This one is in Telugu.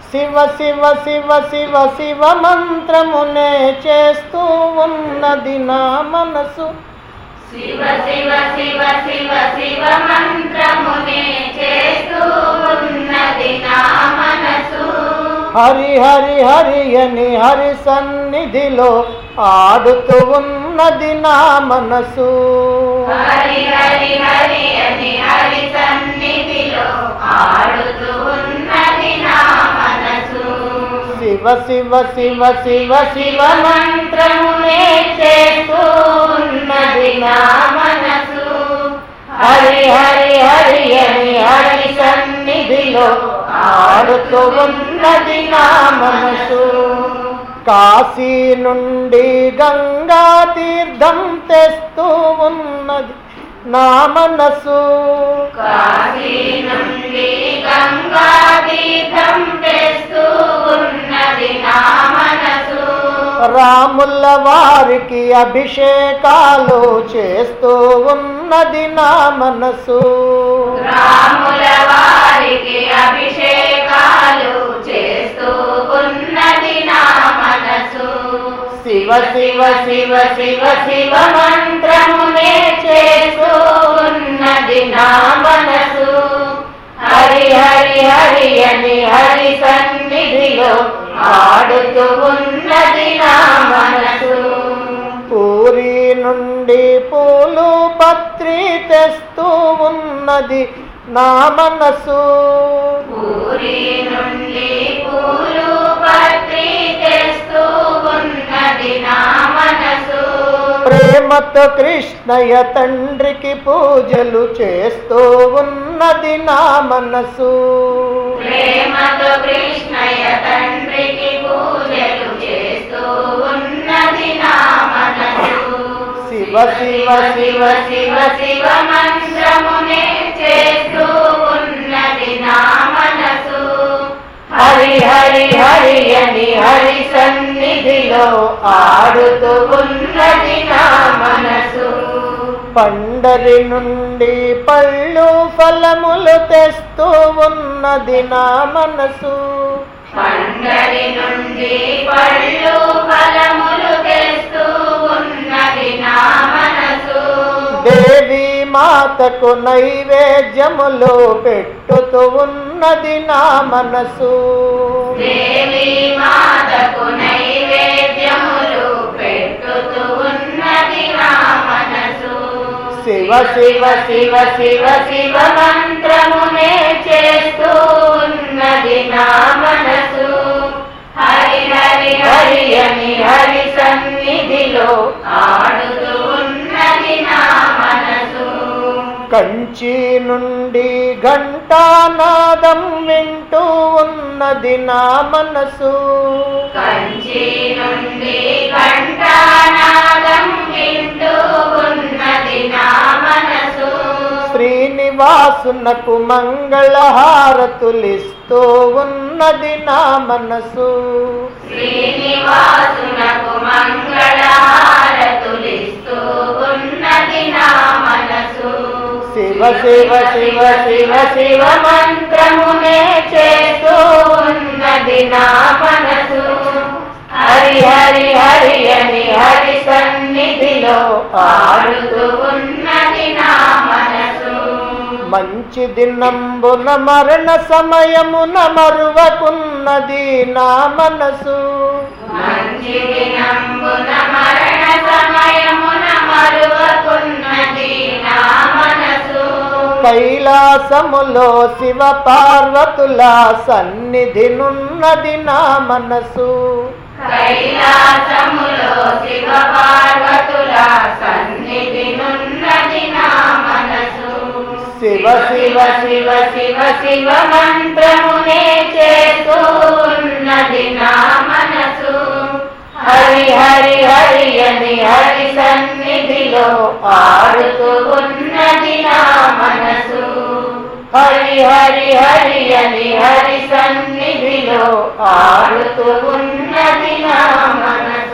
శివ శివ శివ శివ శివ మంత్రమునే చేస్తూ ఉన్నది నా మనసు శివ శివ శివ శివ శివ మంత్రమునే చేస్తూ ఉన్నది నా మనసు హరి హరి హరి అని హరి సన్నిధిలో ఆడుతూ ఉన్నది నా మనసు హరి హరి హరి అని హరి సన్నిధిలో ఆడుతూ ఉన్నది నా మనసు శివ శివ శివ శివ శివ మంత్రమునే చేస్తూ ఉన్నది నా మనసు హరి హరి హరి అని హరి సన్నిధిలో ఆడుతూ ఉన్నది నా మనసు కాశీ నుండి గంగా తీర్థం తెస్తూ ఉన్నది నా మనసు కాశీ నుండి గంగా తీర్థం తెస్తూ ఉన్నది నా మనసు రాముల వారికి అభిషేకాలు చేస్తూ ఉన్నది నా మనసు రాముల వారికి అభిషేకాలు చేస్తూ ఉన్నది నా మనసు శివ శివ శివ శివ శివ మంత్రమునే చేస్తూ ఉన్నది నా మనసు హరి హరి హరి అని హరి సన్నిధిలో ఆడుతూ ఉన్నది నా మనసు పూరి నుండి పూలు పత్రి తెస్తూ ఉన్నది నా మనసు పూరి నుండి పూలు పత్రి తెస్తూ ఉన్నది నా మనసు ప్రేమతో కృష్ణయ్య తండ్రికి పూజలు చేస్తూ ఉన్నది నా మనసు ప్రేమతో కృష్ణయ్య తండ్రికి పూజలు చేస్తూ ఉన్నది నా మనసు శివ శివ శివ శివ శివ మంత్రమునే చేస్తూ ఉన్నది నా మనసు హరి హరి హరి అని హరి సన్నిధిలో ఆడుతూ ఉన్నది నా మనసు పండరి నుండి పళ్ళు ఫలములు తెస్తూ ఉన్నది నా మనసు పండరి నుండి పళ్ళు ఫలములు తెస్తూ ఉన్నది నా మనసు దేవి మాతకు నైవేద్యములు పెట్టుతూ ఉన్నది నా మనసు దేవి మాతకు నైవేద్యములు పెట్టుతూ ఉన్నది నా మనసు శివ శివ శివ శివ శివ మంత్రమునే చేస్తూ ఉన్నది నా మనసు హరి హరి హరి అని హరి సన్నిధిలో ఆడుతూ ఉన్నది నా మనసు కంచి నుండి ఘంటానాదం వింటూ ఉన్నది నా మనసు కంచి నుండి ఘంటానాదం వింటూ ఉన్నది నా మనసు శ్రీనివాసునకు మంగళహారతులిస్తూ ఉన్నది నా మనసు శ్రీనివాసునకు మంగళహారతులిస్తూ ఉన్నది నా మనసు శివ శివ శివ శివ శివ మంత్రమునే చేస్తూ ఉన్నది నా మనసు హరి హరి హరి అని హరి సన్నిధిలో ఆడుతూ ఉన్నది నా మనసు మంచి దినంబున మరణ సమయమున మరువకున్నది నా మనసు మంచి దినంబున మరణ సమయమున మరువకున్నది నా మనసు కైలాసములో శివ పార్వతుల సన్నిధి నున్నది నా మనసు కైలాసములో శివ పార్వతుల సన్నిధి నున్నది నా మనసు శివ శివ శివ శివ శివ మంత్రమునే చేస్తూ ఉన్నది నా మనసు హరి హరి హరి అని హరి సన్నిధిలో ఆడుతూ ఉన్నది నా మనసు హరి హరి హరి అని హరి సన్నిధిలో ఆడుతూ ఉన్నది నా మనసు